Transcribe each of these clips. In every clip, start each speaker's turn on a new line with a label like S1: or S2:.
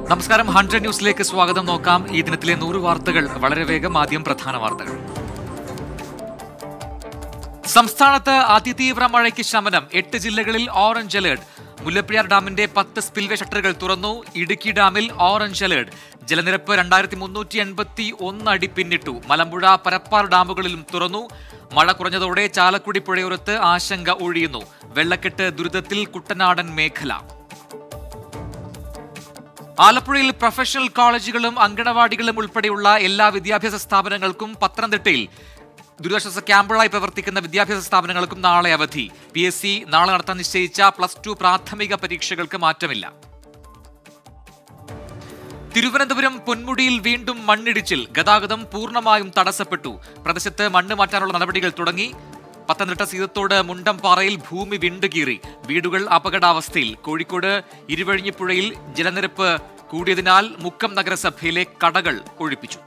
S1: നമസ്കാരം ഹൺഡ്രഡ് ന്യൂസിലേക്ക് സ്വാഗതം നോക്കാം ഈ ദിനത്തിലെ നൂറ് വാർത്തകൾ വളരെ വേഗം ആദ്യം പ്രധാന വാർത്തകൾ സംസ്ഥാനത്ത് അതിതീവ്ര മഴയ്ക്ക് ശമനം എട്ട് ജില്ലകളിൽ ഓറഞ്ച് അലേർട്ട് മുല്ലപ്പെരിയാർ ഡാമിന്റെ പത്ത് സ്പിൽവേ ഷട്ടറുകൾ തുറന്നു ഇടുക്കി ഡാമിൽ ഓറഞ്ച് അലേർട്ട് ജലനിരപ്പ് രണ്ടായിരത്തി മുന്നൂറ്റി എൺപത്തി ഒന്ന് അടി പിന്നിട്ടു മലമ്പുഴ പരപ്പാർ ഡാമുകളിലും തുറന്നു മഴ കുറഞ്ഞതോടെ ചാലക്കുടി പുഴയോരത്ത് ആശങ്ക ഒഴിയുന്നു വെള്ളക്കെട്ട് ദുരിതത്തിൽ കുട്ടനാടൻ മേഖല ആലപ്പുഴയിൽ പ്രൊഫഷണൽ കോളേജുകളും അങ്കണവാടികളും ഉൾപ്പെടെയുള്ള എല്ലാ വിദ്യാഭ്യാസ സ്ഥാപനങ്ങൾക്കും പത്തനംതിട്ടയിൽ ദുരിതാശ്വാസ ക്യാമ്പുകളായി പ്രവർത്തിക്കുന്ന വിദ്യാഭ്യാസ സ്ഥാപനങ്ങൾക്കും നാളെ അവധി പി എസ് സി നാളെ നടത്താൻ നിശ്ചയിച്ച പ്ലസ് ടു പ്രാഥമിക പരീക്ഷകൾക്ക് മാറ്റമില്ല തിരുവനന്തപുരം പൊന്മുടിയിൽ വീണ്ടും മണ്ണിടിച്ചിൽ ഗതാഗതം പൂർണ്ണമായും തടസ്സപ്പെട്ടു പ്രദേശത്ത് മണ്ണ് മാറ്റാനുള്ള നടപടികൾ തുടങ്ങി പത്തനംതിട്ട സീതത്തോട് മുണ്ടംപാറയിൽ ഭൂമി വിണ്ടുകീറി വീടുകൾ അപകടാവസ്ഥയിൽ കോഴിക്കോട് ഇരുവഴിഞ്ഞിപ്പുഴയിൽ ജലനിരപ്പ് കൂടിയതിനാൽ മുക്കം നഗരസഭയിലെ കടകൾ ഒഴിപ്പിച്ചു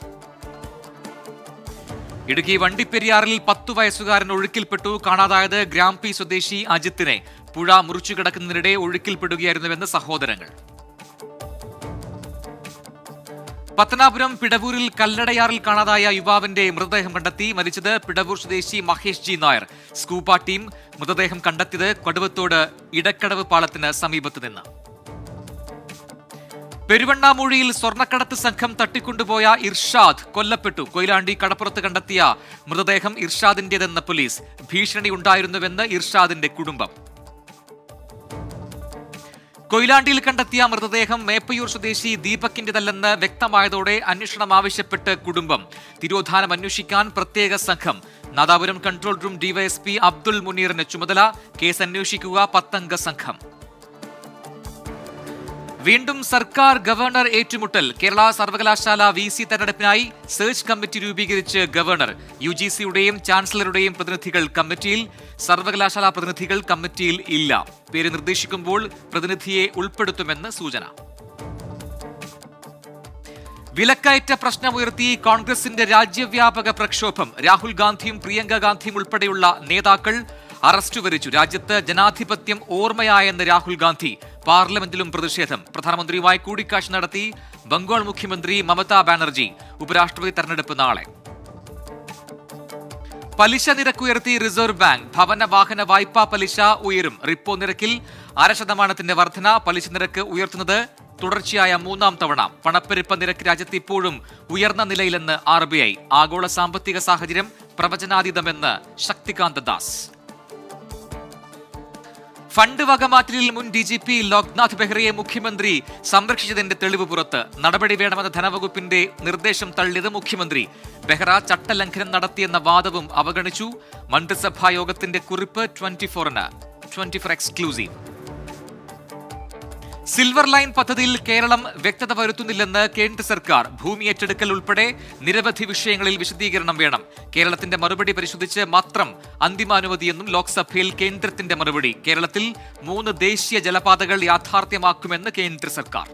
S1: ഇടുക്കി വണ്ടിപ്പെരിയാറിൽ പത്തു വയസ്സുകാരൻ ഒഴുക്കിൽപ്പെട്ടു കാണാതായത് ഗ്രാംപി സ്വദേശി അജിത്തിനെ പുഴ മുറിച്ചു കിടക്കുന്നതിനിടെ ഒഴുക്കിൽപ്പെടുകയായിരുന്നുവെന്ന് സഹോദരങ്ങൾ പത്തനാപുരം പിടവൂരിൽ കല്ലടയാറിൽ കാണാതായ യുവാവിന്റെ മൃതദേഹം കണ്ടെത്തി മരിച്ചത് പിടവൂർ സ്വദേശി Mahesh G Nair scuba team മൃതദേഹം കണ്ടെത്തിയത് കടുവത്തോട് ഇടക്കടവ് പാലത്തിന് സമീപത്ത് നിന്ന് പെരുവണ്ണാമൂഴിയിൽ സ്വർണ്ണക്കടത്ത് സംഘം തട്ടിക്കൊണ്ടുപോയ ഇർഷാദ് കൊല്ലപ്പെട്ടു കൊയിലാണ്ടി കടപ്പുറത്ത് കണ്ടെത്തിയ മൃതദേഹം ഇർഷാദിന്റേതെന്ന് പോലീസ് ഭീഷണി ഉണ്ടായിരുന്നുവെന്ന് ഇർഷാദിന്റെ കുടുംബം കൊയിലാണ്ടിയിൽ കണ്ടെത്തിയ മൃതദേഹം മേപ്പയൂർ സ്വദേശി ദീപകിന്റേതല്ലെന്ന് വ്യക്തമായതോടെ അന്വേഷണം ആവശ്യപ്പെട്ട് കുടുംബം തിരോധാനം അന്വേഷിക്കാൻ പ്രത്യേക സംഘം Nadapuram control room DYSP Abdul മുനീറിന് ചുമതല കേസ് അന്വേഷിക്കുക പത്തംഗ സംഘം വീണ്ടും സർക്കാർ ഗവർണർ ഏറ്റുമുട്ടൽ കേരള സർവകലാശാല വി സി തെരഞ്ഞെടുപ്പിനായി സെർച്ച് കമ്മിറ്റി രൂപീകരിച്ച് ഗവർണർ യു ജി സിയുടെയും ചാൻസലറുടെയും പ്രതിനിധികൾ കമ്മിറ്റിയിൽ സർവകലാശാല പ്രതിനിധികൾ കമ്മിറ്റിയിൽ ഇല്ല പേര് നിർദ്ദേശിക്കുമ്പോൾ പ്രതിനിധിയെ ഉൾപ്പെടുത്തുമെന്ന് സൂചന വിലക്കയറ്റ പ്രശ്നമുയർത്തി കോൺഗ്രസിന്റെ രാജ്യവ്യാപക പ്രക്ഷോഭം രാഹുൽ ഗാന്ധിയും പ്രിയങ്ക ഗാന്ധിയും ഉൾപ്പെടെയുള്ള നേതാക്കൾ അറസ്റ്റ് വരിച്ചു രാജ്യത്ത് ജനാധിപത്യം ഓർമ്മയായെന്ന് രാഹുൽ ഗാന്ധി പാർലമെന്റിലും പ്രതിഷേധം പ്രധാനമന്ത്രിയുമായി കൂടിക്കാഴ്ച നടത്തി ബംഗാൾ മുഖ്യമന്ത്രി മമതാ ബാനർജി ഉപരാഷ്ട്രപതി തെരഞ്ഞെടുപ്പ് നാളെ പലിശ നിരക്ക് ഉയർത്തി റിസർവ് ബാങ്ക് ഭവന വാഹന വായ്പാ പലിശ ഉയരും റിപ്പോ നിരക്കിൽ അര ശതമാനത്തിന്റെ വർധന പലിശ നിരക്ക് ഉയർത്തുന്നത് തുടർച്ചയായ മൂന്നാം തവണ പണപ്പെരുപ്പ നിരക്ക് രാജ്യത്ത് ഇപ്പോഴും ഉയർന്ന നിലയിലെന്ന് ആർ ബി ഐ ആഗോള സാമ്പത്തിക സാഹചര്യം പ്രവചനാതീതമെന്ന് ശക്തികാന്ത ദാസ് ഫണ്ട് വകമാറ്റലിൽ മുൻ ഡി ജി പി ലോക്നാഥ് ബെഹ്റയെ മുഖ്യമന്ത്രി സംരക്ഷിച്ചതിന്റെ തെളിവ് പുറത്ത് നടപടി വേണമെന്ന ധനവകുപ്പിന്റെ നിർദ്ദേശം തള്ളിയത് മുഖ്യമന്ത്രി ബെഹ്റ ചട്ടലംഘനം നടത്തിയെന്ന വാദവും അവഗണിച്ചു മന്ത്രിസഭാ യോഗത്തിന്റെ കുറിപ്പ് ട്വന്റി ഫോറിന് twenty four exclusive silver line പദ്ധതിയിൽ കേരളം വ്യക്തത വരുത്തുന്നില്ലെന്ന് കേന്ദ്ര സർക്കാർ ഭൂമി ഏറ്റെടുക്കൽ ഉൾപ്പെടെ നിരവധി വിഷയങ്ങളിൽ വിശദീകരണം വേണം കേരളത്തിന്റെ മറുപടി പരിശോധിച്ച് മാത്രം അന്തിമാനുമതിയെന്നും ലോക്സഭയിൽ കേന്ദ്രത്തിന്റെ മറുപടി കേരളത്തിൽ മൂന്ന് ദേശീയ ജലപാതകൾ യാഥാർത്ഥ്യമാക്കുമെന്ന് കേന്ദ്ര സർക്കാർ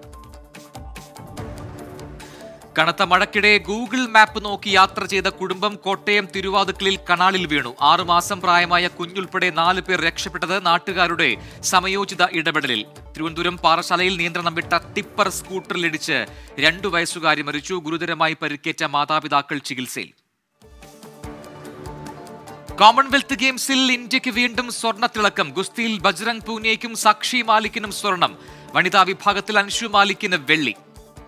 S1: കനത്ത മഴയ്ക്കിടെ ഗൂഗിൾ മാപ്പ് നോക്കി യാത്ര ചെയ്ത കുടുംബം കോട്ടയം തിരുവാതുക്കളിൽ കനാലിൽ വീണു ആറുമാസം പ്രായമായ കുഞ്ഞുൾപ്പെടെ നാല് പേർ രക്ഷപ്പെട്ടത് നാട്ടുകാരുടെ സമയോചിത ഇടപെടലിൽ തിരുവനന്തപുരം പാറശാലയിൽ നിയന്ത്രണം വിട്ട ടിപ്പർ സ്കൂട്ടറിലിടിച്ച് രണ്ടു വയസ്സുകാരി മരിച്ചു ഗുരുതരമായി പരിക്കേറ്റ മാതാപിതാക്കൾ ചികിത്സയിൽ കോമൺവെൽത്ത് ഗെയിംസിൽ ഇന്ത്യക്ക് വീണ്ടും സ്വർണ്ണത്തിളക്കം ഗുസ്തിയിൽ ബജ്രംഗ് പൂനിയയ്ക്കും സാക്ഷി മാലിക്കിനും സ്വർണം വനിതാ വിഭാഗത്തിൽ അൻഷു മാലിക്കിന് വെള്ളി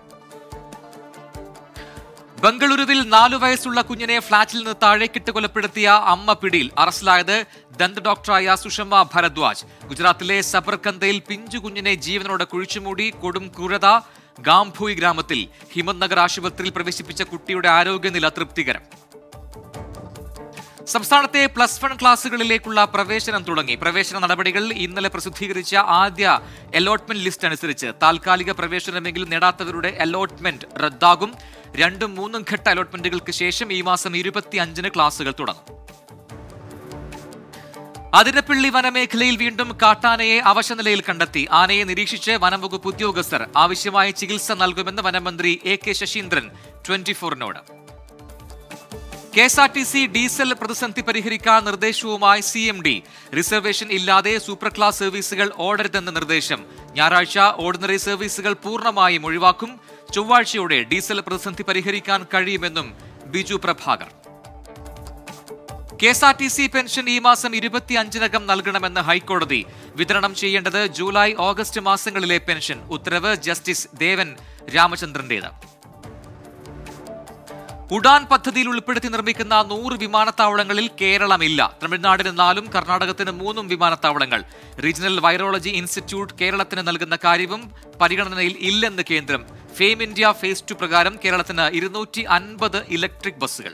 S1: ബംഗളൂരുവിൽ നാലു വയസ്സുള്ള കുഞ്ഞിനെ ഫ്ളാറ്റിൽ നിന്ന് താഴേക്കിട്ട് കൊലപ്പെടുത്തിയ അമ്മ പിടിയിൽ അറസ്റ്റിലായത് ദന്ത ഡോക്ടറായ സുഷമ ഭരദ്വാജ് ഗുജറാത്തിലെ സബർകന്തയിൽ പിഞ്ചു കുഞ്ഞിനെ ജീവനോടെ കുഴിച്ചുമൂടി കൊടും ക്രൂരത ഗാംഭൂയി ഗ്രാമത്തിൽ ഹിമത് നഗർ ആശുപത്രിയിൽ പ്രവേശിപ്പിച്ച കുട്ടിയുടെ ആരോഗ്യനില തൃപ്തികരം സംസ്ഥാനത്തെ പ്ലസ് വൺ ക്ലാസുകളിലേക്കുള്ള പ്രവേശനം തുടങ്ങി പ്രവേശന നടപടികൾ ഇന്നലെ പ്രസിദ്ധീകരിച്ച ആദ്യ അലോട്ട്മെന്റ് ലിസ്റ്റ് അനുസരിച്ച് താൽക്കാലിക പ്രവേശനമെങ്കിലും നേടാത്തവരുടെ അലോട്ട്മെന്റ് റദ്ദാകും രണ്ടും മൂന്നും ഘട്ട അലോട്ട്മെന്റുകൾക്ക് ശേഷം ഈ മാസം ഇരുപത്തി അഞ്ചിന് ക്ലാസുകൾ തുടങ്ങും അതിരപ്പള്ളി വനമേഖലയിൽ വീണ്ടും കാട്ടാനയെ അവശനിലയിൽ കണ്ടെത്തി ആനയെ നിരീക്ഷിച്ച് വനംവകുപ്പ് ഉദ്യോഗസ്ഥർ ആവശ്യമായ ചികിത്സ നൽകുമെന്ന് വനമന്ത്രി എ കെ ശശീന്ദ്രൻ ട്വന്റി ഫോറിനോട് K S R T C diesel പ്രതിസന്ധി പരിഹരിക്കാൻ നിർദ്ദേശവുമായി സി എം ഡി റിസർവേഷൻ ഇല്ലാതെ സൂപ്പർ ക്ലാസ് സർവീസുകൾ ഓടരുതെന്ന് നിർദ്ദേശം ഞായറാഴ്ച ഓർഡിനറി സർവീസുകൾ പൂർണ്ണമായും ഒഴിവാക്കും ചൊവ്വാഴ്ചയോടെ ഡീസൽ പ്രതിസന്ധി പരിഹരിക്കാൻ കഴിയുമെന്നും Biju Prabhakar K S R T C pension ഈ മാസം ഇരുപത്തിയഞ്ചിനകം നൽകണമെന്ന് ഹൈക്കോടതി വിതരണം ചെയ്യേണ്ടത് ജൂലൈ ഓഗസ്റ്റ് മാസങ്ങളിലെ പെൻഷൻ ഉത്തരവ് ജസ്റ്റിസ് ദേവൻ രാമചന്ദ്രന്റേത് ഉഡാൻ പദ്ധതിയിൽ ഉൾപ്പെടുത്തി നിർമ്മിക്കുന്ന നൂറ് വിമാനത്താവളങ്ങളിൽ കേരളമില്ല തമിഴ്നാടിന് നാലും കർണാടകത്തിന് മൂന്നും വിമാനത്താവളങ്ങൾ റീജിയണൽ വൈറോളജി ഇൻസ്റ്റിറ്റ്യൂട്ട് കേരളത്തിന് നൽകുന്ന കാര്യവും പരിഗണനയിൽ ഇല്ലെന്ന് കേന്ദ്രം ഫെയിം ഇന്ത്യ ഫേസ് ടു പ്രകാരം കേരളത്തിന് ഇരുന്നൂറ്റി അൻപത് ഇലക്ട്രിക് ബസ്സുകൾ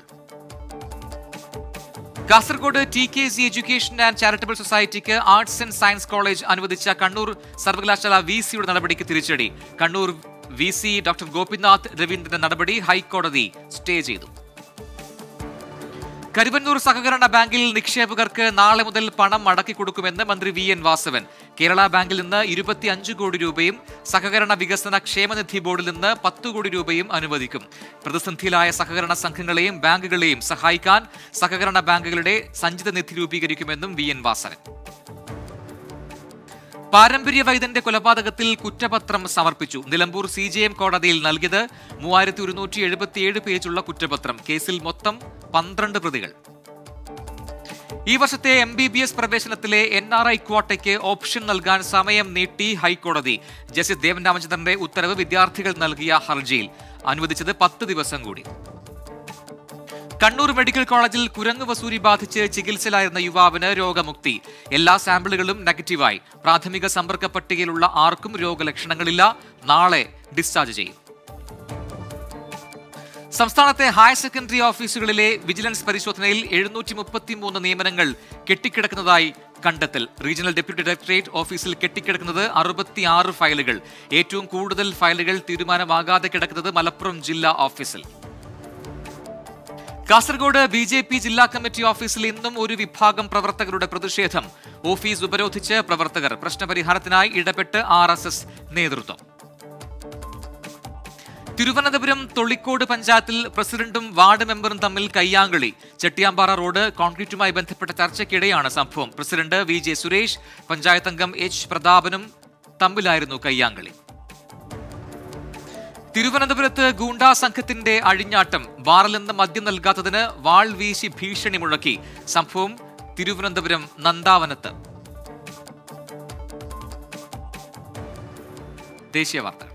S1: Kasaragod T K C education and charitable സൊസൈറ്റിക്ക് ആർട്സ് ആൻഡ് സയൻസ് കോളേജ് അനുവദിച്ച കണ്ണൂർ സർവകലാശാല വി സിയുടെ നടപടിക്ക് തിരിച്ചടി Kannur V C doctor Gopinath രവീന്ദ്രന്റെ നടപടി ഹൈക്കോടതി സ്റ്റേ ചെയ്തു കരുവന്നൂർ സഹകരണ ബാങ്കിൽ നിക്ഷേപകർക്ക് നാളെ മുതൽ പണം മടക്കി കൊടുക്കുമെന്ന് മന്ത്രി വി എൻ വാസവൻ കേരള ബാങ്കിൽ നിന്ന് ഇരുപത്തിയഞ്ച് കോടി രൂപയും സഹകരണ വികസന ക്ഷേമനിധി ബോർഡിൽ നിന്ന് പത്ത് കോടി രൂപയും അനുവദിക്കും പ്രതിസന്ധിയിലായ സഹകരണ സംഘങ്ങളെയും ബാങ്കുകളെയും സഹായിക്കാൻ സഹകരണ ബാങ്കുകളുടെ സഞ്ചിത നിധി രൂപീകരിക്കുമെന്നും വി എൻ വാസവൻ പാരമ്പര്യ വൈദ്യന്റെ കൊലപാതകത്തിൽ കുറ്റപത്രം സമർപ്പിച്ചു നിലമ്പൂർ സി ജെ എം കോടതിയിൽ നൽകിയത് മൂവായിരത്തി ഒരുന്നൂറ്റി എഴുപത്തിയേഴ് പേജുള്ള കുറ്റപത്രം കേസിൽ മൊത്തം പന്ത്രണ്ട് പ്രതികൾ ഈ വർഷത്തെ എം ബി ബി എസ് പ്രവേശനത്തിലെ എൻ ആർ ഐ ക്വാട്ടയ്ക്ക് ഓപ്ഷൻ നൽകാൻ സമയം നീട്ടി ഹൈക്കോടതി ജസ്റ്റിസ് ദേവൻ രാമചന്ദ്രന്റെ ഉത്തരവ് വിദ്യാർത്ഥികൾ നൽകിയ ഹർജിയിൽ അനുവദിച്ചത് പത്ത് ദിവസം കൂടി കണ്ണൂർ മെഡിക്കൽ കോളേജിൽ കുരങ്ങ് വസൂരി ബാധിച്ച് ചികിത്സയിലായിരുന്ന യുവാവിന് രോഗമുക്തി എല്ലാ സാമ്പിളുകളും നെഗറ്റീവായി പ്രാഥമിക സമ്പർക്ക പട്ടികയിലുള്ള ആർക്കും രോഗലക്ഷണങ്ങളില്ല നാളെ ഡിസ്ചാർജ് ചെയ്യും സംസ്ഥാനത്തെ ഹയർ സെക്കൻഡറി ഓഫീസുകളിലെ വിജിലൻസ് പരിശോധനയിൽ എഴുന്നൂറ്റി മുപ്പത്തിമൂന്ന് നിയമനങ്ങൾ കെട്ടിക്കിടക്കുന്നതായി കണ്ടെത്തൽ റീജിയണൽ ഡെപ്യൂട്ടി ഡയറക്ടറേറ്റ് ഓഫീസിൽ കെട്ടിക്കിടക്കുന്നത് അറുപത്തിയാറ് ഫയലുകൾ ഏറ്റവും കൂടുതൽ ഫയലുകൾ തീരുമാനമാകാതെ കിടക്കുന്നത് മലപ്പുറം ജില്ലാ ഓഫീസിൽ കാസർഗോഡ് ബി ജെ പി ജില്ലാ കമ്മിറ്റി ഓഫീസിൽ ഇന്നും ഒരു വിഭാഗം പ്രവർത്തകരുടെ പ്രതിഷേധം ഓഫീസ് ഉപരോധിച്ച് പ്രവർത്തകർ പ്രശ്നപരിഹാരത്തിനായി ഇടപെട്ട് ആർ എസ് എസ് നേതൃത്വം തിരുവനന്തപുരം തൊളിക്കോട് പഞ്ചായത്തിൽ പ്രസിഡന്റും വാർഡ് മെമ്പറും തമ്മിൽ കയ്യാങ്കളി ചെട്ടിയാമ്പാറ റോഡ് കോൺക്രീറ്റുമായി ബന്ധപ്പെട്ട ചർച്ചയ്ക്കിടെയാണ് സംഭവം president V J Suresh panchayat അംഗം എച്ച് പ്രതാപനും തമ്മിലായിരുന്നു കയ്യാങ്കളി തിരുവനന്തപുരത്ത് ഗൂണ്ടാ സംഘത്തിന്റെ അഴിഞ്ഞാട്ടം ബാറിൽ നിന്ന് മദ്യം നൽകാത്തതിന് വാൾ വീശി ഭീഷണി മുഴക്കി സംഭവം തിരുവനന്തപുരം നന്ദാവനത്ത് ദേശീയ വാർത്തകൾ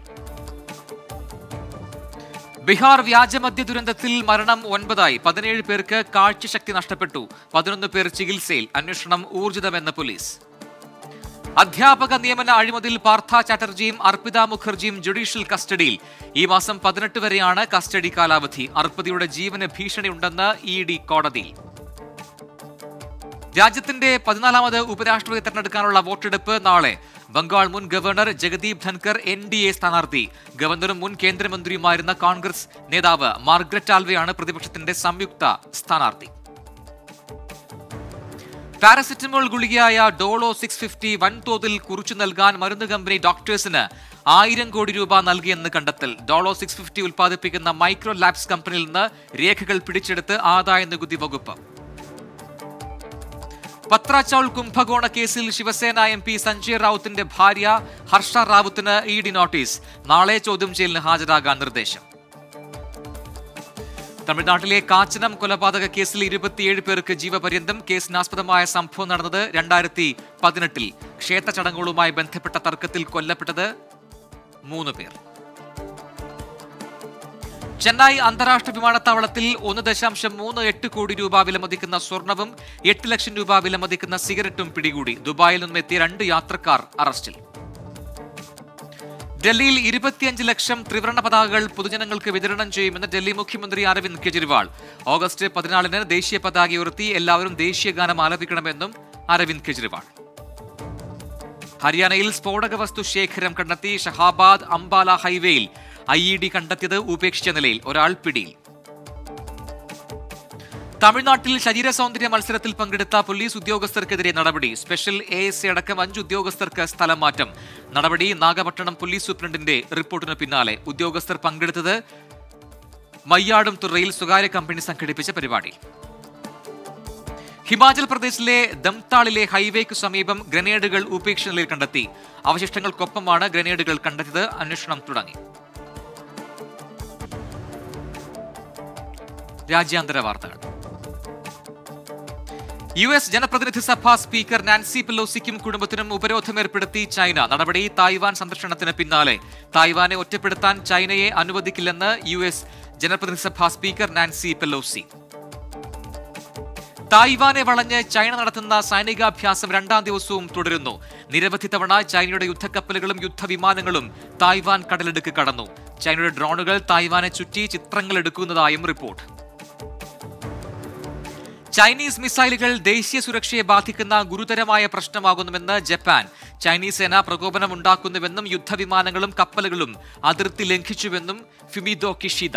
S1: ബീഹാർ വ്യാജമദ്യ ദുരന്തത്തിൽ മരണം ഒൻപതായി പതിനേഴ് പേർക്ക് കാഴ്ചശക്തി നഷ്ടപ്പെട്ടു പതിനൊന്ന് പേർ ചികിത്സയിൽ അന്വേഷണം ഊർജിതമെന്ന് പോലീസ് അധ്യാപക നിയമന അഴിമതിയിൽ പാർത്ഥ ചാറ്റർജിയും അർപ്പിത മുഖർജിയും ജുഡീഷ്യൽ കസ്റ്റഡിയിൽ ഈ മാസം പതിനെട്ട് വരെയാണ് കസ്റ്റഡി കാലാവധി അർപ്പിതയുടെ ജീവന് ഭീഷണിയുണ്ടെന്ന് ഇ ഡി കോടതിയിൽ രാജ്യത്തിന്റെ പതിനാലാമത് ഉപരാഷ്ട്രപതി തെരഞ്ഞെടുക്കാനുള്ള വോട്ടെടുപ്പ് നാളെ ബംഗാൾ മുൻ governor Jagdeep Dhankhar N D A സ്ഥാനാർത്ഥി ഗവർണറും മുൻ കേന്ദ്രമന്ത്രിയുമായിരുന്ന കോൺഗ്രസ് നേതാവ് മാർഗ്രറ്റ് ആൽവെയാണ് പ്രതിപക്ഷത്തിന്റെ സംയുക്ത സ്ഥാനാർത്ഥി പാരസെറ്റമോൾ ഗുളികയായ ഡോളോ സിക്സ് ഫിഫ്റ്റി വൻതോതിൽ കുറിച്ചു നൽകാൻ മരുന്ന് കമ്പനി ഡോക്ടേഴ്സിന് ആയിരം കോടി രൂപ നൽകിയെന്ന് കണ്ടെത്തൽ ഡോളോ സിക്സ് ഫിഫ്റ്റി ഉൽപ്പാദിപ്പിക്കുന്ന മൈക്രോ ലാബ്സ് കമ്പനിയിൽ നിന്ന് രേഖകൾ പിടിച്ചെടുത്ത് ആദായ നികുതി വകുപ്പ് പത്ര ചൗൾ കുംഭകോണ കേസിൽ ശിവസേന എം പി സഞ്ജയ് റാവുത്തിന്റെ ഭാര്യ ഹർഷ റാവുത്തിന് ഇ ഡി നോട്ടീസ് നാളെ ചോദ്യം ചെയ്യലിന് ഹാജരാകാൻ നിർദ്ദേശം തമിഴ്നാട്ടിലെ കാച്ചനം കൊലപാതക കേസിൽ ഇരുപത്തിയേഴ് പേർക്ക് ജീവപര്യന്തം കേസിനാസ്പദമായ സംഭവം നടന്നത് രണ്ടായിരത്തി പതിനെട്ടിൽ ക്ഷേത്ര ചടങ്ങുകളുമായി ബന്ധപ്പെട്ട തർക്കത്തിൽ കൊല്ലപ്പെട്ടത് മൂന്ന് പേർ ചെന്നൈ അന്താരാഷ്ട്ര വിമാനത്താവളത്തിൽ ഒന്ന് ദശാംശം മൂന്ന് എട്ട് കോടി രൂപ വിലമതിക്കുന്ന സ്വർണവും എട്ട് ലക്ഷം രൂപ വിലമതിക്കുന്ന സിഗരറ്റും പിടികൂടി ദുബായിൽ നിന്നും എത്തിയ രണ്ട് യാത്രക്കാർ അറസ്റ്റിൽ ഡൽഹിയിൽ ഇരുപത്തിയഞ്ച് ലക്ഷം ത്രിവർണ പതാകകൾ പൊതുജനങ്ങൾക്ക് വിതരണം ചെയ്യുമെന്ന് ഡൽഹി മുഖ്യമന്ത്രി അരവിന്ദ് കെജ്രിവാൾ ഓഗസ്റ്റ് പതിനാലിന് ദേശീയ പതാക ഉയർത്തി എല്ലാവരും ദേശീയ ഗാനം ആലപിക്കണമെന്നും അരവിന്ദ് കെജ്രിവാൾ ഹരിയാനയിൽ സ്ഫോടക വസ്തു ശേഖരം കണ്ടെത്തി ഷഹാബാദ് അംബാല ഹൈവേയിൽ ഐ ഇ ഡി കണ്ടെത്തിയത് ഉപേക്ഷിച്ച നിലയിൽ ഒരാൾ പിടിയിൽ തമിഴ്നാട്ടിൽ ശരീര സൗന്ദര്യ മത്സരത്തിൽ പങ്കെടുത്ത പോലീസ് ഉദ്യോഗസ്ഥർക്കെതിരെ നടപടി സ്പെഷ്യൽ എ എസ് എ അടക്കം അഞ്ച് ഉദ്യോഗസ്ഥർക്ക് സ്ഥലം മാറ്റം നടപടി നാഗപട്ടണം പോലീസ് സൂപ്രണ്ടിന്റെ റിപ്പോർട്ടിന് പിന്നാലെ ഉദ്യോഗസ്ഥർ പങ്കെടുത്തത് മയ്യാടും തുറയിൽ സ്വകാര്യ കമ്പനി സംഘടിപ്പിച്ച പരിപാടി ഹിമാചൽ പ്രദേശിലെ ദംതാളിലെ ഹൈവേക്ക് സമീപം ഗ്രനേഡുകൾ ഉപേക്ഷ നിലയിൽ കണ്ടെത്തി അവശിഷ്ടങ്ങൾക്കൊപ്പമാണ് ഗ്രനേഡുകൾ കണ്ടെത്തിയത് അന്വേഷണം തുടങ്ങി രാജ്യാന്തര വാർത്തകൾ യു എസ് ജനപ്രതിനിധി സഭാ സ്പീക്കർ നാൻസി പെലോസിക്കും കുടുംബത്തിനും ഉപരോധം ഏർപ്പെടുത്തി ചൈന നടപടി തായ്വാൻ സന്ദർശനത്തിന് പിന്നാലെ തായ്വാനെ ഒറ്റപ്പെടുത്താൻ ചൈനയെ അനുവദിക്കില്ലെന്ന് യു എസ് ജനപ്രതിനിധി സഭാ സ്പീക്കർ നാൻസി പെലോസി തായ്വാനെ വളഞ്ഞ് ചൈന നടത്തുന്ന സൈനികാഭ്യാസം രണ്ടാം ദിവസവും തുടരുന്നു നിരവധി തവണ ചൈനയുടെ യുദ്ധക്കപ്പലുകളും യുദ്ധവിമാനങ്ങളും തായ്വാൻ കടലെടുക്ക് കടന്നു ചൈനയുടെ ഡ്രോണുകൾ തായ്വാനെ ചുറ്റി ചിത്രങ്ങൾ എടുക്കുന്നതായും റിപ്പോർട്ട് ചൈനീസ് മിസൈലുകൾ ദേശീയ സുരക്ഷയെ ബാധിക്കുന്ന ഗുരുതരമായ പ്രശ്നമാകുന്നുവെന്ന് ജപ്പാൻ ചൈനീസ് സേന പ്രകോപനമുണ്ടാക്കുന്നുവെന്നും യുദ്ധവിമാനങ്ങളും കപ്പലുകളും അതിർത്തി ലംഘിച്ചുവെന്നും ഫിമിദോ കിഷിദ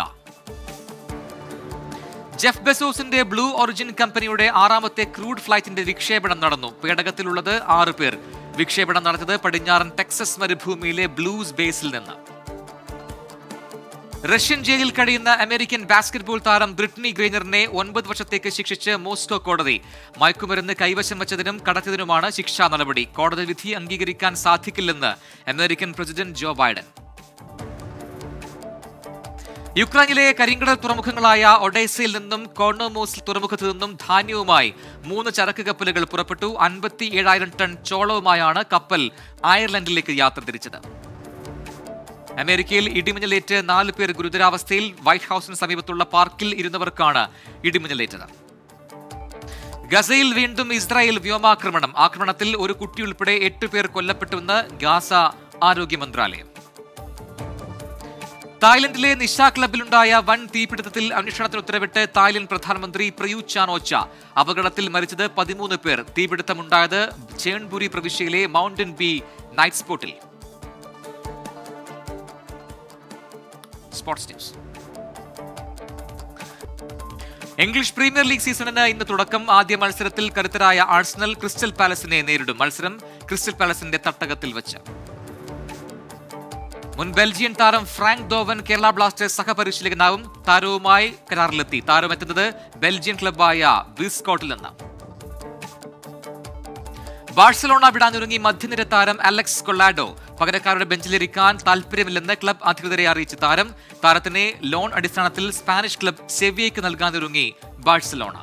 S1: ജെഫ് ബെസോസിന്റെ ബ്ലൂ ഒറിജിൻ കമ്പനിയുടെ ആറാമത്തെ ക്രൂഡ് ഫ്ലൈറ്റിന്റെ വിക്ഷേപണം നടന്നു പേടകത്തിലുള്ളത് ആറ് പേർ വിക്ഷേപണം നടത്തിയത് പടിഞ്ഞാറൻ ടെക്സസ് മരുഭൂമിയിലെ ബ്ലൂസ് ബേസിൽ നിന്ന് റഷ്യൻ ജയിലിൽ കഴിയുന്ന അമേരിക്കൻ ബാസ്കറ്റ്ബോൾ താരം ബ്രിട്നി ഗ്രൈനറിനെ ഒൻപത് വർഷത്തേക്ക് ശിക്ഷിച്ച് മോസ്കോ കോടതി മയക്കുമരുന്ന് കൈവശം വച്ചതിനും കടത്തിയതിനുമാണ് ശിക്ഷാ നടപടി കോടതി വിധി അംഗീകരിക്കാൻ സാധിക്കില്ലെന്ന് അമേരിക്കൻ പ്രസിഡന്റ് ജോ ബൈഡൻ യുക്രൈനിലെ കരിങ്കടൽ തുറമുഖങ്ങളായ ഒഡേസയിൽ നിന്നും കോർണോമോസ് തുറമുഖത്തു നിന്നും ധാന്യവുമായി മൂന്ന് ചരക്ക് കപ്പലുകൾ പുറപ്പെട്ടു അൻപത്തി ഏഴായിരം ടൺ ചോളവുമായാണ് കപ്പൽ അയർലൻഡിലേക്ക് യാത്ര തിരിച്ചത് അമേരിക്കയിൽ ഇടിമിന്നലേറ്റ് നാല് പേർ ഗുരുതരാവസ്ഥയിൽ വൈറ്റ് ഹൌസിന് സമീപത്തുള്ള പാർക്കിൽ ഇരുന്നവർക്കാണ് ഇടിമിന്നലേറ്റത് ഗസയിൽ വീണ്ടും ഇസ്രായേൽ വ്യോമാക്രമണം ആക്രമണത്തിൽ ഒരു കുട്ടിയുൾപ്പെടെ എട്ട് പേർ കൊല്ലപ്പെട്ടുവെന്ന് ഗാസ ആരോഗ്യ മന്ത്രാലയം തായ്ലൻഡിലെ നിശ ക്ലബിലുണ്ടായ വൻ തീപിടുത്തത്തിൽ അന്വേഷണത്തിന് ഉത്തരവിട്ട് തായ്ലൻഡ് പ്രധാനമന്ത്രി പ്രയൂത് ചാൻ ഓച്ച അപകടത്തിൽ മരിച്ചത് പതിമൂന്ന് പേർ തീപിടുത്തമുണ്ടായത് ചേൺപുരി പ്രവിശ്യയിലെ മൗണ്ടൻ ബി നൈറ്റ് സ്പോട്ടിൽ sports news English Premier League സീസണിന് ഇന്ന് തുടക്കം ആദ്യ മത്സരത്തിൽ കരുത്തരായ ആഴ്സണൽ ക്രിസ്റ്റൽ പാലസിനെ നേരിടും മത്സരം ക്രിസ്റ്റൽ പാലസിന്റെ തട്ടകത്തിൽ വെച്ച് മുൻ ബെൽജിയൻ താരം ഫ്രാങ്ക് ദോവൻ കേരള ബ്ലാസ്റ്റേഴ്സ് സഹപരിശീലകനാവും താരവുമായി കരാറിലെത്തി താരം എത്തുന്നത് ബെൽജിയൻ ക്ലബായ ബിസ്കോട്ടിൽ നിന്ന് ബാഴ്സലോണ വിടാനൊരുങ്ങി മധ്യനിര താരം അലക്സ് കൊള്ളാഡോ പകരക്കാരുടെ ബെഞ്ചിലിരിക്കാൻ താൽപര്യമില്ലെന്ന് ക്ലബ് അധികൃതരെ അറിയിച്ച താരം താരത്തിനെ ലോൺ അടിസ്ഥാനത്തിൽ സ്പാനിഷ് ക്ലബ് സെവിയയ്ക്ക് നൽകാനൊരുങ്ങി ബാഴ്സലോണ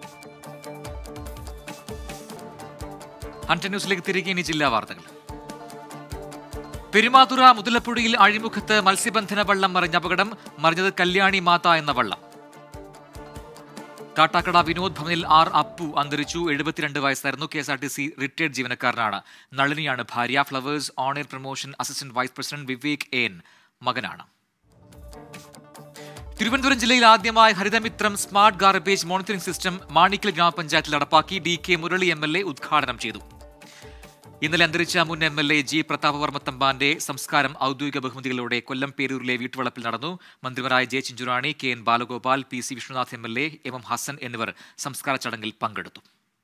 S1: ഹൺട്രഡ് ന്യൂസിലേക്ക് തിരികെ ഇനി ജില്ലാ വാർത്തകൾ പെരുമാതുറ മുതലപ്പുഴയിൽ അഴിമുഖത്ത് മത്സ്യബന്ധന വള്ളം മറിഞ്ഞ അപകടം മറിഞ്ഞത് കല്യാണി മാത എന്ന വള്ളം കാട്ടാക്കട വിനോദ് ഭവനിൽ ആർ അപ്പു അന്തരിച്ചു എഴുപത്തിരണ്ട് വയസ്സായിരുന്നു K S R T C retired ജീവനക്കാരനാണ് നളിനിയാണ് ഭാര്യ flowers on air promotion assistant vice president Vivek N മകനാണ് തിരുവനന്തപുരം ജില്ലയിൽ ആദ്യമായി Harithamithram smart garbage monitoring system Manickal ഗ്രാമപഞ്ചായത്തിൽ നടപ്പാക്കി D K Murali M L A ഉദ്ഘാടനം ചെയ്തു ഇന്നലെ അന്തരിച്ച മുൻ M L A G Prathapavarma തമ്പാന്റെ സംസ്കാരം ഔദ്യോഗിക ബഹുമതികളോടെ കൊല്ലം പേരൂരിലെ വീട്ടുവളപ്പിൽ നടന്നു മന്ത്രിമാരായ J Chinchurani K N Balagopal P C Vishnunath M L A M M Hassan എന്നിവർ സംസ്കാര ചടങ്ങിൽ പങ്കെടുത്തു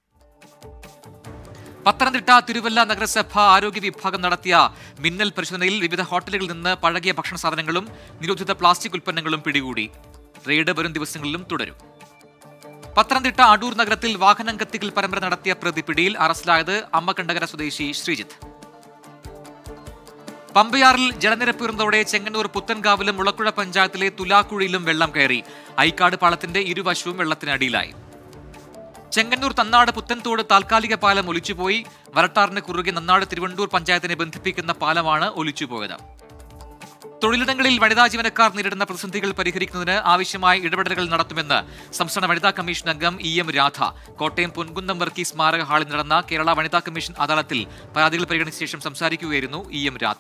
S1: പത്തനംതിട്ട തിരുവല്ല നഗരസഭ ആരോഗ്യ വിഭാഗം നടത്തിയ മിന്നൽ പരിശോധനയിൽ വിവിധ ഹോട്ടലുകളിൽ നിന്ന് പഴകിയ ഭക്ഷണ സാധനങ്ങളും നിരോധിത പ്ലാസ്റ്റിക് ഉൽപ്പന്നങ്ങളും പിടികൂടി റെയ്ഡ് വരും ദിവസങ്ങളിലും തുടരും പത്തനംതിട്ട അടൂർ നഗരത്തിൽ വാഹനം കത്തിക്കൽ പരമ്പര നടത്തിയ പ്രതി പിടിയിൽ അറസ്റ്റിലായത് അമ്മകണ്ഠകര സ്വദേശി ശ്രീജിത്ത് പമ്പയാറിൽ ജലനിരപ്പ് ഉയർന്നതോടെ ചെങ്ങന്നൂർ പുത്തൻകാവിലും മുളക്കുഴ പഞ്ചായത്തിലെ തുലാക്കുഴിയിലും വെള്ളം കയറി ഐക്കാട് പാളത്തിന്റെ ഇരുവശവും വെള്ളത്തിനടിയിലായി ചെങ്ങന്നൂർ തന്നാട് പുത്തൻതോട് താൽക്കാലിക പാലം ഒലിച്ചുപോയി വരട്ടാറിന് കുറുകെ നന്നാട് തിരുവണ്ടൂർ പഞ്ചായത്തിനെ ബന്ധിപ്പിക്കുന്ന പാലമാണ് ഒലിച്ചുപോയത് തൊഴിലിടങ്ങളിൽ വനിതാ ജീവനക്കാർ നേരിടുന്ന പ്രതിസന്ധികൾ പരിഹരിക്കുന്നതിന് ആവശ്യമായ ഇടപെടലുകൾ നടത്തുമെന്ന് സംസ്ഥാന വനിതാ കമ്മീഷൻ അംഗം ഇ എം രാധ കോട്ടയം പൊൻകുന്നം വർക്കി സ്മാരക ഹാളിൽ നടന്ന കേരള വനിതാ കമ്മീഷൻ അദാലത്തിൽ പരാതികൾ പരിഗണിച്ച ശേഷം സംസാരിക്കുകയായിരുന്നു ഇ എം രാധ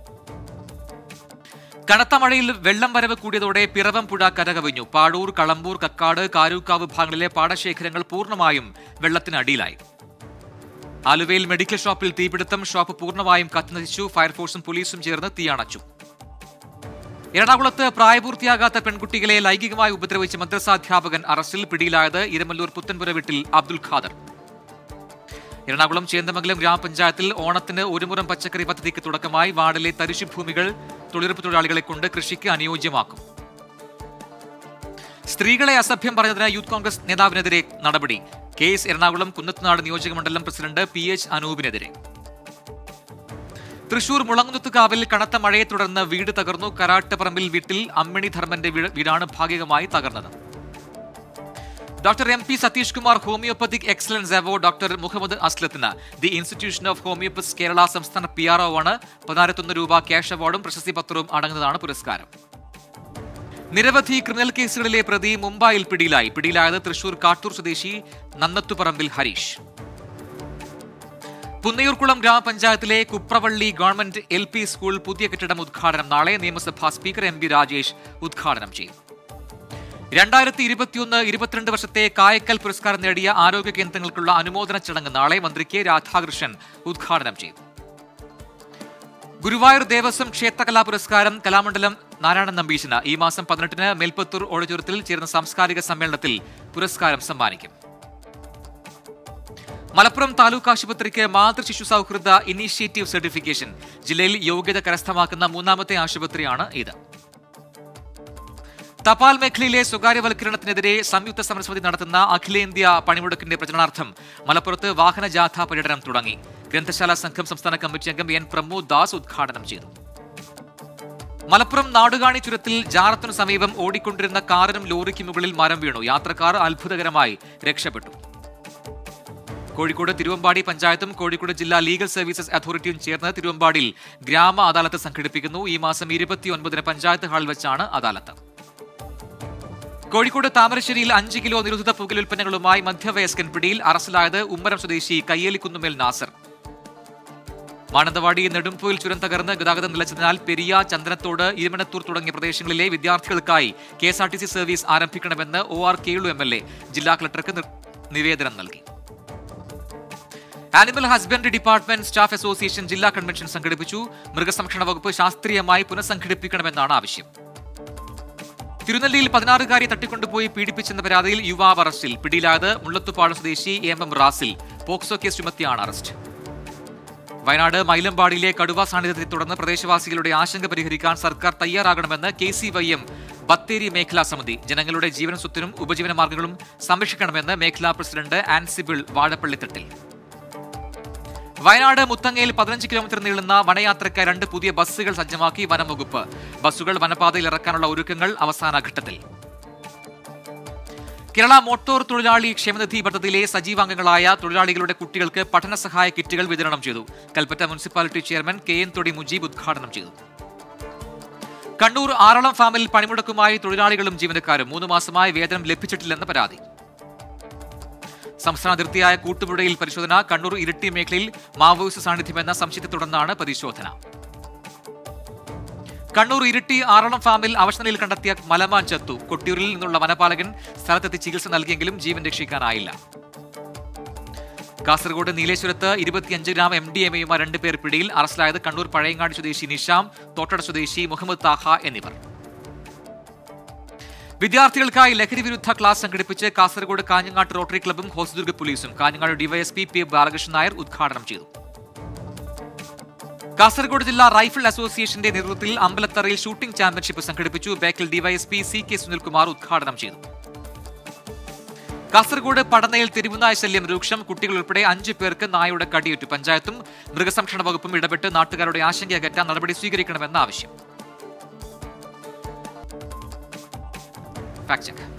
S1: കനത്ത മഴയിൽ വെള്ളം വരവ് കൂടിയതോടെ പിറവം പുഴ കരകവിഞ്ഞു പാടൂർ കളമ്പൂർ കക്കാട് കാരൂക്കാവ് ഭാഗങ്ങളിലെ പാടശേഖരങ്ങൾ പൂർണ്ണമായും വെള്ളത്തിനടിയിലായി ആലുവയിൽ മെഡിക്കൽ ഷോപ്പിൽ തീപിടുത്തം ഷോപ്പ് പൂർണ്ണമായും കത്തിനശിച്ചു ഫയർഫോഴ്സും പോലീസും ചേർന്ന് തീയണച്ചു എറണാകുളത്ത് പ്രായപൂർത്തിയാകാത്ത പെൺകുട്ടികളെ ലൈംഗികമായി ഉപദ്രവിച്ച മദ്രസാധ്യാപകൻ അറസ്റ്റിൽ പിടിയിലായത് ഇരമല്ലൂർ പുത്തൻപുര വീട്ടിൽ അബ്ദുൽ ഖാദർ എറണാകുളം ചേന്ദമംഗലം ഗ്രാമപഞ്ചായത്തിൽ ഓണത്തിന് ഒരു മുറം പച്ചക്കറി പദ്ധതിക്ക് തുടക്കമായി വാർഡിലെ തരിശുഭൂമികൾ തൊഴിലുറപ്പ് തൊഴിലാളികളെ കൊണ്ട് കൃഷിക്ക് അനുയോജ്യമാക്കും സ്ത്രീകളെ അസഭ്യം പറഞ്ഞതിന് യൂത്ത് കോൺഗ്രസ് നേതാവിനെതിരെ നടപടി കേസ് എറണാകുളം കുന്നത്തുനാട് നിയോജക മണ്ഡലം പ്രസിഡന്റ് പി എച്ച് അനൂപിനെതിരെ തൃശൂർ മുളങ്ങുന്നത്തുകാവിൽ കനത്ത മഴയെ തുടർന്ന് വീട് തകർന്നു കരാട്ടുപറമ്പിൽ വീട്ടിൽ അമ്മിണി ധർമ്മന്റെ വീട് വീടാണ് ഭാഗികമായി തകർന്നത് doctor M P Satheesh Kumar homoeopathic excellence award doctor Muhammad അസ്ലത്തിന് the institution of homoeopaths Kerala സംസ്ഥാന പി ആർ ആണ് പതിനായിരത്തൊന്ന് രൂപ ക്യാഷ് അവാർഡും പ്രശസ്തി പത്രവും അടങ്ങുന്നതാണ് പുരസ്കാരം നിരവധി ക്രിമിനൽ കേസുകളിലെ പ്രതി മുംബൈയിൽ പിടിയിലായി പിടിയിലായത് തൃശൂർ കാട്ടൂർ സ്വദേശി നന്നത്തുപറമ്പിൽ ഹരീഷ് പുന്നയൂർക്കുളം ഗ്രാമപഞ്ചായത്തിലെ Kupravalli government L P school പുതിയ കെട്ടിടം ഉദ്ഘാടനം നാളെ നിയമസഭാ സ്പീക്കർ എം പി രാജേഷ് ഉദ്ഘാടനം ചെയ്യും രണ്ടായിരത്തി ഇരുപത്തിയൊന്ന് ഇരുപത്തിരണ്ട് വർഷത്തെ കായക്കൽ പുരസ്കാരം നേടിയ ആരോഗ്യ കേന്ദ്രങ്ങൾക്കുള്ള അനുമോദന ചടങ്ങ് നാളെ മന്ത്രി കെ രാധാകൃഷ്ണൻ ഉദ്ഘാടനം ചെയ്യും ഗുരുവായൂർ ദേവസ്വം ക്ഷേത്രകലാ പുരസ്കാരം കലാമണ്ഡലം നാരായണൻ നമ്പീശന് ഈ മാസം പതിനെട്ടിന് മേൽപ്പത്തൂർ ഓഡിറ്റോറിയത്തിൽ ചേർന്ന സാംസ്കാരിക സമ്മേളനത്തിൽ പുരസ്കാരം സമ്മാനിക്കും മലപ്പുറം താലൂക്ക് ആശുപത്രിക്ക് മാതൃശിശു സൗഹൃദ ഇനീഷ്യേറ്റീവ് സർട്ടിഫിക്കേഷൻ ജില്ലയിൽ യോഗ്യത കരസ്ഥമാക്കുന്ന മൂന്നാമത്തെ ആശുപത്രിയാണ് ഇത് തപാൽ മേഖലയിലെ സ്വകാര്യവൽക്കരണത്തിനെതിരെ സംയുക്ത സമരസമിതി നടത്തുന്ന അഖിലേന്ത്യാ പണിമുടക്കിന്റെ പ്രചരണാർത്ഥം മലപ്പുറത്ത് വാഹന ജാഥ പര്യടനം തുടങ്ങി ഗ്രന്ഥശാല സംഘം സംസ്ഥാന കമ്മിറ്റി അംഗം എൻ പ്രമോദ് ദാസ് ഉദ്ഘാടനം ചെയ്തു മലപ്പുറം നാടുകാണി ചുരത്തിൽ ജാറത്തിനു സമീപം ഓടിക്കൊണ്ടിരുന്ന കാറിനും ലോറിക്കും മുകളിൽ മരം വീണു യാത്രക്കാർ അത്ഭുതകരമായി രക്ഷപ്പെട്ടു കോഴിക്കോട് തിരുവമ്പാടി പഞ്ചായത്തും കോഴിക്കോട് ജില്ലാ ലീഗൽ സർവീസസ് അതോറിറ്റിയും ചേർന്ന് തിരുവമ്പാടിയിൽ ഗ്രാമ അദാലത്ത് സംഘടിപ്പിക്കുന്നു ഈ മാസം ഇരുപത്തിയൊൻപതിന് പഞ്ചായത്ത് ഹാളിൽ വെച്ചാണ് അദാലത്ത് കോഴിക്കോട് താമരശ്ശേരിയിൽ അഞ്ച് കിലോ നിരോധിത പുകൽ ഉൽപ്പന്നങ്ങളുമായി മധ്യവയസ്കൻ പിടിയിൽ അറസ്റ്റിലായത് ഉമ്മരം സ്വദേശി കയ്യേലിക്കുന്നുമേൽ നാസർ മാനന്തവാടി നെടുംപൊയിൽ ചുരം തകർന്ന് ഗതാഗതം നിലച്ചതിനാൽ പെരിയ ചന്ദനത്തോട് ഇരുമനത്തൂർ തുടങ്ങിയ പ്രദേശങ്ങളിലെ വിദ്യാർത്ഥികൾക്കായി K S R T C service ആരംഭിക്കണമെന്ന് O R Kelu M L A ജില്ലാ കളക്ടർക്ക് നിർ- നിവേദനം നൽകി animal husbandry department staff association ജില്ലാ കൺവെൻഷൻ സംഘടിപ്പിച്ചു മൃഗസംരക്ഷണ വകുപ്പ് ശാസ്ത്രീയമായി പുനഃസംഘടിപ്പിക്കണമെന്നാണ് ആവശ്യം തിരുനെല്ലിയിൽ പതിനാറുകാരി തട്ടിക്കൊണ്ടുപോയി പീഡിപ്പിച്ചെന്ന പരാതിയിൽ യുവാവ് അറസ്റ്റിൽ പിടിയിലായത് മുള്ളത്തുപാട് സ്വദേശി M M Rasil POCSO case ചുമത്തിയാണ് അറസ്റ്റ് വയനാട് മൈലമ്പാടിയിലെ കടുവ സാന്നിധ്യത്തെ തുടർന്ന് പ്രദേശവാസികളുടെ ആശങ്ക പരിഹരിക്കാൻ സർക്കാർ തയ്യാറാകണമെന്ന് K C Y M Bathery മേഖലാ സമിതി ജനങ്ങളുടെ ജീവൻ സ്വത്തിനും ഉപജീവന മാർഗങ്ങളും സംരക്ഷിക്കണമെന്ന് മേഖലാ പ്രസിഡന്റ് ആൻസിബിൾ വാഴപ്പള്ളിത്തട്ടിൽ വയനാട് മുത്തങ്ങയിൽ പതിനഞ്ച് കിലോമീറ്റർ നീളുന്ന വനയാത്രയ്ക്ക് രണ്ട് പുതിയ ബസ്സുകൾ സജ്ജമാക്കി വനം വകുപ്പ് ബസ്സുകൾ വനപാതയിൽ ഇറക്കാനുള്ള ഒരുക്കങ്ങൾ അവസാന ഘട്ടത്തിൽ കേരള മോട്ടോർ തൊഴിലാളി ക്ഷേമനിധി പദ്ധതിയിലെ സജീവാംഗങ്ങളായ തൊഴിലാളികളുടെ കുട്ടികൾക്ക് പഠന സഹായ കിറ്റുകൾ വിതരണം ചെയ്തു Kalpetta municipality chairman K N Thodi Mujeeb ഉദ്ഘാടനം ചെയ്തു കണ്ണൂർ ആറളം ഫാമിൽ പണിമുടക്കുമായി തൊഴിലാളികളും ജീവനക്കാരും മൂന്ന് മാസമായി വേതനം ലഭിച്ചിട്ടില്ലെന്ന് പരാതി സംസ്ഥാന അതിർത്തിയായ കൂട്ടുപുഴയിൽ പരിശോധന കണ്ണൂർ ഇരിട്ടി മേഖലയിൽ മാവോയിസ്റ്റ് സാന്നിധ്യമെന്ന സംശയത്തെ തുടർന്നാണ് പരിശോധന കണ്ണൂർ ഇരിട്ടി ആറളം ഫാമിൽ അവശനിലയിൽ കണ്ടെത്തിയ മലമാൻ ചത്തു കൊട്ടിയൂരിൽ നിന്നുള്ള വനപാലകൻ സ്ഥലത്തെത്തി ചികിത്സ നൽകിയെങ്കിലും ജീവൻ രക്ഷിക്കാനായില്ല കാസർഗോഡ് നീലേശ്വരത്ത് ഇരുപത്തിയഞ്ച് ഗ്രാം എം ഡി എം എയുമായി രണ്ടുപേർ പിടിയിൽ അറസ്റ്റിലായത് കണ്ണൂർ പഴയങ്ങാടി സ്വദേശി നിഷാം തോട്ടട സ്വദേശി മുഹമ്മദ് താഹ എന്നിവർ വിദ്യാർത്ഥികൾക്കായി ലഹരി വിരുദ്ധ ക്ലാസ് സംഘടിപ്പിച്ച് കാസർഗോഡ് കാഞ്ഞങ്ങാട്ട് റോട്ടറി ക്ലബ്ബും ഹോസ്ദുർഗ് പോലീസും കാഞ്ഞങ്ങാട് ഡിവൈഎസ്പി പി ബാലകൃഷ്ണൻ നായർ ഉദ്ഘാടനം ചെയ്തു കാസർഗോഡ് ജില്ലാ റൈഫിൾ അസോസിയേഷന്റെ നേതൃത്വത്തിൽ അമ്പലത്തറയിൽ ഷൂട്ടിംഗ് ചാമ്പ്യൻഷിപ്പ് സംഘടിപ്പിച്ചു Bekal DYSP C K Sunilkumar ഉദ്ഘാടനം ചെയ്തു കാസർഗോഡ് പടനയിൽ തെരുവുനായ ശല്യം രൂക്ഷം കുട്ടികൾ ഉൾപ്പെടെ അഞ്ചു പേർക്ക് നായയുടെ കടിയേറ്റു പഞ്ചായത്തും മൃഗസംരക്ഷണ വകുപ്പും ഇടപെട്ട് നാട്ടുകാരുടെ ആശങ്ക അകറ്റാൻ നടപടി സ്വീകരിക്കണമെന്ന ആവശ്യം ഫാക്ട് ചെക്ക്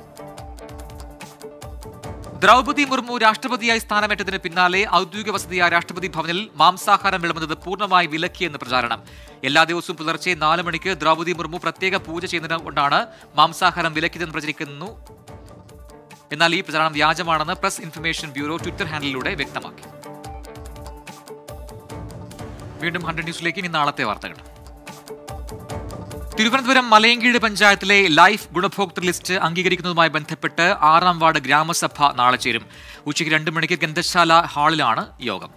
S1: ദ്രൗപതി മുർമു രാഷ്ട്രപതിയായി സ്ഥാനമേറ്റതിന് പിന്നാലെ ഔദ്യോഗിക വസതിയായ രാഷ്ട്രപതി ഭവനിൽ മാംസാഹാരം വിളമ്പുന്നത് പൂർണ്ണമായി വിലക്കിയെന്ന് പ്രചാരണം എല്ലാ ദിവസവും പുലർച്ചെ നാല് മണിക്ക് ദ്രൗപതി മുർമു പ്രത്യേക പൂജ ചെയ്യുന്നത് കൊണ്ടാണ് മാംസാഹാരം വിലക്കിയതെന്ന് പ്രചരിക്കുന്നു എന്നാൽ ഈ പ്രചാരണം വ്യാജമാണെന്ന് പ്രസ് ഇൻഫർമേഷൻ ബ്യൂറോ ട്വിറ്റർ ഹാൻഡിലൂടെ വ്യക്തമാക്കി വീണ്ടും ഹൺഡ്രഡ് ന്യൂസിലേക്ക് ഇനി നാളത്തെ വാർത്തകൾ തിരുവനന്തപുരം മലയങ്കീട് പഞ്ചായത്തിലെ ലൈഫ് ഗുണഭോക്തൃ ലിസ്റ്റ് അംഗീകരിക്കുന്നതുമായി ബന്ധപ്പെട്ട് ആറാം വാർഡ് ഗ്രാമസഭ നാളെ ചേരും ഉച്ചയ്ക്ക് രണ്ട് മണിക്ക് ഗന്ധശാല ഹാളിലാണ് യോഗം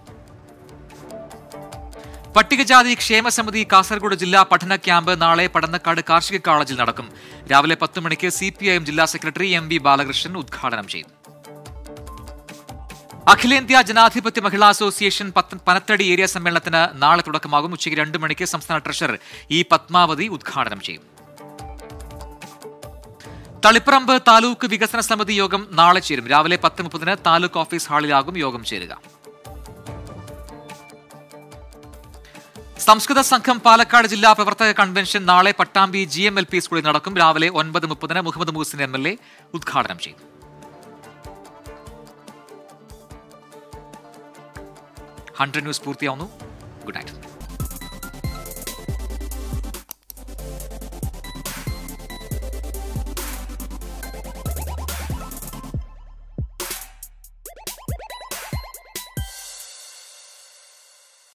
S1: പട്ടികജാതി ക്ഷേമ സമിതി കാസർഗോഡ് ജില്ലാ പഠന ക്യാമ്പ് നാളെ പടന്നക്കാട് കാർഷിക കോളേജിൽ നടക്കും രാവിലെ പത്ത് മണിക്ക് സി പി ഐ എം ജില്ലാ സെക്രട്ടറി എം വി ബാലകൃഷ്ണൻ ഉദ്ഘാടനം ചെയ്യും അഖിലേന്ത്യാ ജനാധിപത്യ മഹിളാ അസോസിയേഷൻ പത്ത- പനത്തടി ഏരിയ സമ്മേളനത്തിന് നാളെ തുടക്കമാകും ഉച്ചയ്ക്ക് രണ്ട് മണിക്ക് സംസ്ഥാന ട്രഷറർ ഇ പത്മാവതി ഉദ്ഘാടനം ചെയ്യും തളിപ്പറമ്പ് താലൂക്ക് വികസന സമിതി യോഗം നാളെ ചേരും രാവിലെ പത്ത് മുപ്പതിന് താലൂക്ക് ഓഫീസ് ഹാളിലാകും യോഗം ചേരുക സംസ്കൃത സംഘം പാലക്കാട് ജില്ലാ പ്രവർത്തക കൺവെൻഷൻ നാളെ Pattambi G M L P സ്കൂളിൽ നടക്കും രാവിലെ ഒൻപത് മുപ്പതിന് Muhammad Muhsin M L A ഉദ്ഘാടനം ചെയ്തു ഹൺഡ്രഡ് ന്യൂസ് പൂർത്തിയാവുന്നു ഗുഡ് നൈറ്റ്